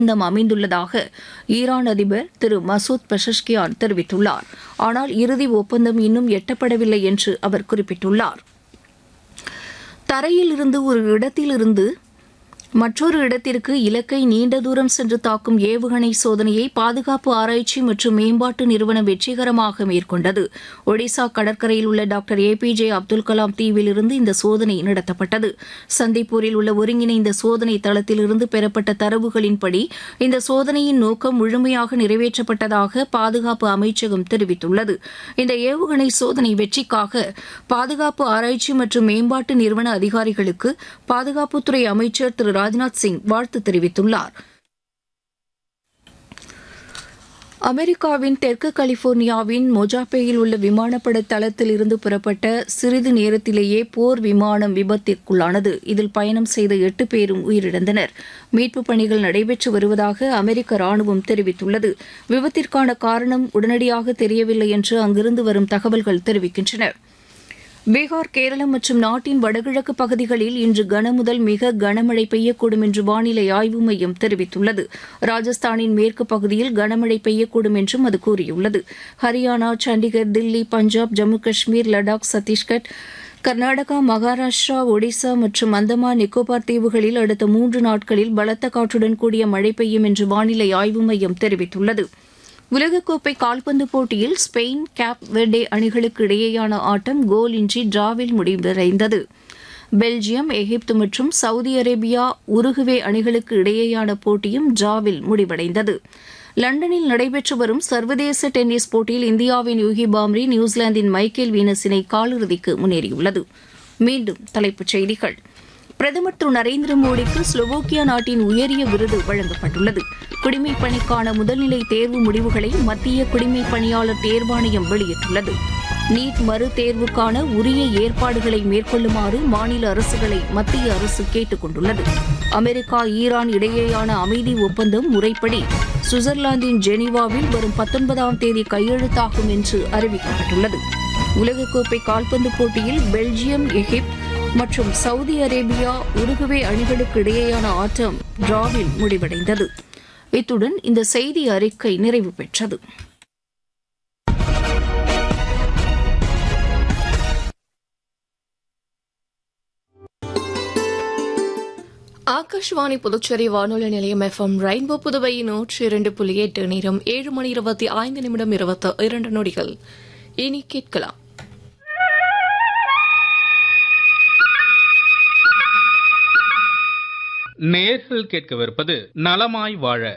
ஒப்பந்தம் அமைந்துள்ளதாக ஈரான் அதிபர் திரு மசூத் பெஷஷ்கியான் தெரிவித்துள்ளார் ஆனால் இறுதி ஒப்பந்தம் இன்னும் எட்டப்படவில்லை என்று அவர் குறிப்பிட்டுள்ளார் தரையில் இருந்து ஒரு இடத்திலிருந்து மற்றொரு இடத்திற்கு இலக்கை நீண்ட தூரம் சென்று தாக்கும் ஏவுகணை சோதனையை பாதுகாப்பு ஆராய்ச்சி மற்றும் மேம்பாட்டு நிறுவனம் வெற்றிகரமாக மேற்கொண்டது ஒடிசா கடற்கரையில் உள்ள doctor A P J Abdul Kalam தீவிலிருந்து இந்த சோதனை நடத்தப்பட்டது சந்திப்பூரில் உள்ள ஒருங்கிணைந்த சோதனை தளத்திலிருந்து பெறப்பட்ட தரவுகளின்படி இந்த சோதனையின் நோக்கம் முழுமையாக நிறைவேற்றப்பட்டதாக பாதுகாப்பு அமைச்சகம் தெரிவித்துள்ளது இந்த ஏவுகணை சோதனை வெற்றிக்காக பாதுகாப்பு ஆராய்ச்சி மற்றும் மேம்பாட்டு நிறுவன அதிகாரிகளுக்கு பாதுகாப்புத்துறை அமைச்சர் திரு ராஜ்நாத் சிங் வாழ்த்து தெரிவித்துள்ளார் அமெரிக்காவின் தெற்கு கலிபோர்னியாவின் மொஜாப்பேயில் உள்ள விமானப்பட தளத்தில் இருந்து புறப்பட்ட சிறிது நேரத்திலேயே போர் விமானம் விபத்திற்குள்ளானது இதில் பயணம் செய்த எட்டு பேரும் உயிரிழந்தனர் மீட்புப் பணிகள் நடைபெற்று வருவதாக அமெரிக்க ராணுவம் தெரிவித்துள்ளது விபத்திற்கான காரணம் உடனடியாக தெரியவில்லை என்று அங்கிருந்து வரும் தகவல்கள் தெரிவிக்கின்றன பீகார் கேரளம் மற்றும் நாட்டின் வடகிழக்கு பகுதிகளில் இன்று கனமுதல் மிக கனமழை பெய்யக்கூடும் என்று வானிலை ஆய்வு மையம் தெரிவித்துள்ளது ராஜஸ்தானின் மேற்கு பகுதியில் கனமழை பெய்யக்கூடும் என்றும் அது கூறியுள்ளது ஹரியானா சண்டிகர் தில்லி பஞ்சாப் ஜம்மு காஷ்மீர் லடாக் சத்தீஸ்கர் கர்நாடகா மகாராஷ்டிரா ஒடிசா மற்றும் அந்தமான் நிக்கோபார் தீவுகளில் அடுத்த மூன்று நாட்களில் பலத்த காற்றுடன் கூடிய மழை பெய்யும் என்று வானிலை ஆய்வு மையம் தெரிவித்துள்ளது உலகக்கோப்பை கால்பந்து போட்டியில் ஸ்பெயின் கேப் வெர்டே அணிகளுக்கு இடையேயான ஆட்டம் கோல் இன்றி டிராவில் முடிவடைந்தது பெல்ஜியம் எகிப்து மற்றும் சவுதி அரேபியா உருகுவே அணிகளுக்கு இடையேயான போட்டியும் டிராவில் முடிவடைந்தது லண்டனில் நடைபெற்று வரும் சர்வதேச டென்னிஸ் போட்டியில் இந்தியாவின் யூகி பாம்ரி நியூசிலாந்தின் மைக்கேல் வீனஸினை காலிறுதிக்கு முன்னேறியுள்ளது மீண்டும் தலைப்புச் செய்திகள் பிரதமர் திரு நரேந்திர மோடிக்கு ஸ்லோவோக்கியா நாட்டின் உயரிய விருது வழங்கப்பட்டுள்ளது குடிமைப் பணிக்கான முதல்நிலை தேர்வு முடிவுகளை மத்திய குடிமைப் பணியாளர் தேர்வாணையம் வெளியிட்டுள்ளது நீட் மறு தேர்வுக்கான உரிய ஏற்பாடுகளை மேற்கொள்ளுமாறு மாநில அரசுகளை மத்திய அரசு கேட்டுக் கொண்டுள்ளது அமெரிக்கா ஈரான் இடையேயான அமைதி ஒப்பந்தம் முறைப்படி சுவிட்சர்லாந்தின் ஜெனீவாவில் வரும் பத்தொன்பதாம் தேதி கையெழுத்தாகும் என்று அறிவிக்கப்பட்டுள்ளது உலகக்கோப்பை கால்பந்து போட்டியில் பெல்ஜியம் எகிப்து மற்றும் சவுதி அரேபியா உருகுவே அணிகளுக்கு இடையேயான ஆட்டம் டிராவில் முடிவடைந்தது இத்துடன் இந்த செய்தி அறிக்கை நிறைவு பெற்றது ஆகாஷ்வாணி புதுச்சேரி வானொலி நிலையம் எஃப்எம் ரெயின்போ புதுவை நூற்றி இரண்டு புள்ளி எட்டு நேரம் ஏழு மணி இருபத்தி ஐந்து நிமிடம் இருபத்தி இரண்டு நொடிகள் இனி கேட்கலாம் நேர்கள் கேட்கவிருப்பது நலமாய் வாழ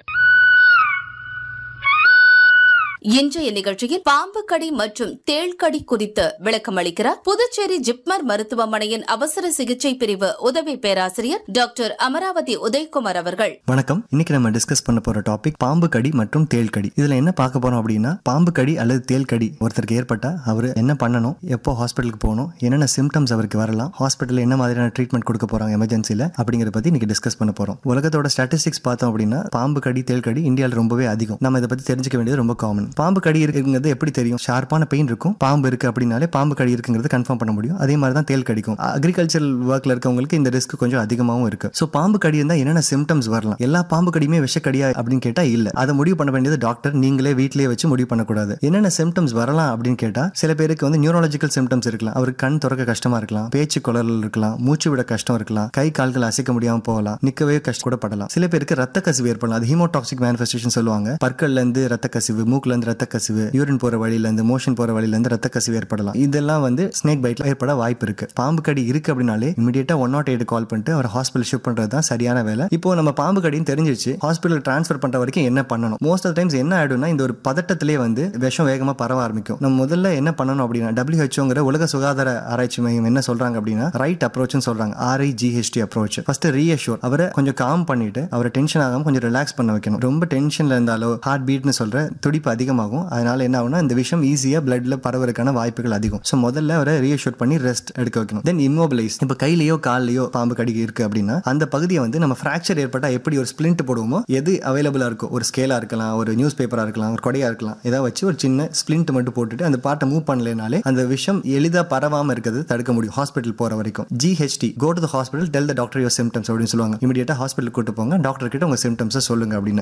இன்றைய நிகழ்ச்சியில் பாம்பு கடி மற்றும் தேள் கடி குறித்து விளக்கம் அளிக்கிறார் புதுச்சேரி ஜிப்மர் மருத்துவமனையின் அவசர சிகிச்சை பிரிவு உதவி பேராசிரியர் டாக்டர் அமராவதி உதயகுமார் அவர்கள் வணக்கம் இன்னைக்கு நம்ம டிஸ்கஸ் பண்ண போற டாபிக் பாம்பு கடி மற்றும் தேள் கடி இதுல என்ன பார்க்க போறோம் அப்படின்னா பாம்பு கடி அல்லது தேள் கடி ஒருத்தருக்கு ஏற்பட்டா அவர் என்ன பண்ணணும் எப்போ ஹாஸ்பிட்டலுக்கு போகணும் என்னென்ன சிம்டம்ஸ் அவருக்கு வரலாம் ஹாஸ்பிட்டல் என்ன மாதிரியான ட்ரீட்மெண்ட் கொடுக்க போறாங்க எமர்ஜென்சில அப்படிங்கறத பத்தி இன்னைக்கு டிஸ்கஸ் பண்ண போறோம் உலகத்தோட ஸ்டாட்டிஸ்டிக்ஸ் பார்த்தோம் அப்படின்னா பாம்பு கடி தேள் கடி இந்தியாவில் ரொம்பவே அதிகம் நம்ம இதை பத்தி தெரிஞ்சுக்க வேண்டியது ரொம்ப காமன் பாம்பு கடி இருக்குங்கிறது எப்படி தெரியும் ஷார்ப்பான பெயின் இருக்கும் பாம்பு இருக்கு அப்படின்னாலே பாம்பு கடி இருக்குங்கிறது கன்ஃபார்ம் பண்ண முடியும் அதே மாதிரி தான் தேள் கடிக்கும் அக்ரிகல்ச்சர் ஒர்க்ல இருக்கவங்களுக்கு இந்த ரிஸ்க் கொஞ்சம் அதிகமாகவும் இருக்கு ஸோ பாம்பு கடி இருந்தால் என்னென்ன சிம்டம்ஸ் வரலாம் எல்லா பாம்பு கடியுமே விஷக்கடியா அப்படின்னு கேட்டா இல்ல அதை முடிவு பண்ண வேண்டியது டாக்டர் நீங்களே வீட்டிலேயே வச்சு முடிவு பண்ணக்கூடாது என்னென்ன சிம்டம்ஸ் வரலாம் அப்படின்னு கேட்டா சில பேருக்கு வந்து நியூரலாஜிக்கல் சிம்டம்ஸ் இருக்கலாம் அவருக்கு கண் திறக்க கஷ்டமா இருக்கலாம் பேச்சு குளறல் இருக்கலாம் மூச்சு விட கஷ்டம் இருக்கலாம் கை கால்கள் அசைக்க முடியாம போகலாம் நிக்கவே கஷ்டப்படலாம் சில பேருக்கு ரத்த கசிவு ஏற்படலாம் அது ஹீமோடாக்சிக் மேனிஃபெஸ்டேஷன் சொல்லுவாங்க பற்கள்ல இருந்து ரத்த கசிவு மூக்குல இருந்து ரத்த கசிவு யூரின் போற வழியில இருந்து மோஷன் போற வழியில இருந்து ரத்த கசிவு ஏற்படலாம் இதெல்லாம் வந்து ஸ்னேக் பைட்ல ஏற்பட வாய்ப்பு இருக்கு பாம்பு கடி இருக்கு அப்படின்னாலே இமீடியட்டா ஒன் நாட் எயிட் கால் பண்ணிட்டு அவர் ஹாஸ்பிட்டல் ஷிஃப்ட் பண்றது தான் சரியான வேலை இப்போ நம்ம பாம்பு கடின்னு தெரிஞ்சிச்சு ஹாஸ்பிட்டல் டிரான்ஸ்ஃபர் பண்ற வரைக்கும் என்ன பண்ணணும் மோஸ்ட் ஆஃப் டைம்ஸ் என்ன ஆயிடும்னா இந்த ஒரு பதட்டத்திலே வந்து விஷம் வேகமா பரவ ஆரம்பிக்கும் நம்ம முதல்ல என்ன பண்ணணும் அப்படின்னா டபிள்யூஹெச்ஓங்கிற உலக சுகாதார ஆராய்ச்சி மையம் என்ன சொல்றாங்க அப்படின்னா ரைட் அப்ரோச்னு சொல்றாங்க ஆர்ஐஜிஹெச்டி அப்ரோச் ஃபர்ஸ்ட் ரீஅஷ்யூர் அவரை கொஞ்சம் காம் பண்ணிட்டு அவரை டென்ஷன் ஆகாம கொஞ்சம் ரிலாக்ஸ் பண்ண வைக்கணும் ரொம்ப டென்ஷன்ல இருந்தாலோ ஹார்ட் பீட்னு சொல்ற துடிப்பு அதிகம் அதிகமாகும் அதனால என்ன ஆகும்னா இந்த விஷயம் ஈஸியாக பிளட்ல பரவறதுக்கான வாய்ப்புகள் அதிகம் ஸோ முதல்ல அவரை ரீஅஷூர் பண்ணி ரெஸ்ட் எடுக்க வைக்கணும் தென் இம்மோபிளைஸ் இப்போ கையிலையோ கால்லையோ பாம்பு கடி இருக்கு அப்படின்னா அந்த பகுதியை வந்து நம்ம ஃப்ராக்சர் ஏற்பட்டா எப்படி ஒரு ஸ்பிளிண்ட் போடுவோமோ எது அவைலபிளாக இருக்கும் ஒரு ஸ்கேலாக இருக்கலாம் ஒரு நியூஸ் பேப்பராக இருக்கலாம் ஒரு கொடையாக இருக்கலாம் ஏதாவது வச்சு ஒரு சின்ன ஸ்பிளிண்ட் மட்டும் போட்டுட்டு அந்த பாட்டை மூவ் பண்ணலைனாலே அந்த விஷயம் எளிதாக பரவாமல் இருக்கிறது தடுக்க முடியும் ஹாஸ்பிட்டல் போகிற வரைக்கும் ஜிஹெச்டி go to the hospital tell the doctor your symptoms அப்படின்னு சொல்லுவாங்க இமீடியட்டாக ஹாஸ்பிட்டல் கூட்டு போங்க டாக்டர் கிட்ட உங்கள் சிம்டம்ஸை சொல்லுங்க அப்படின்னு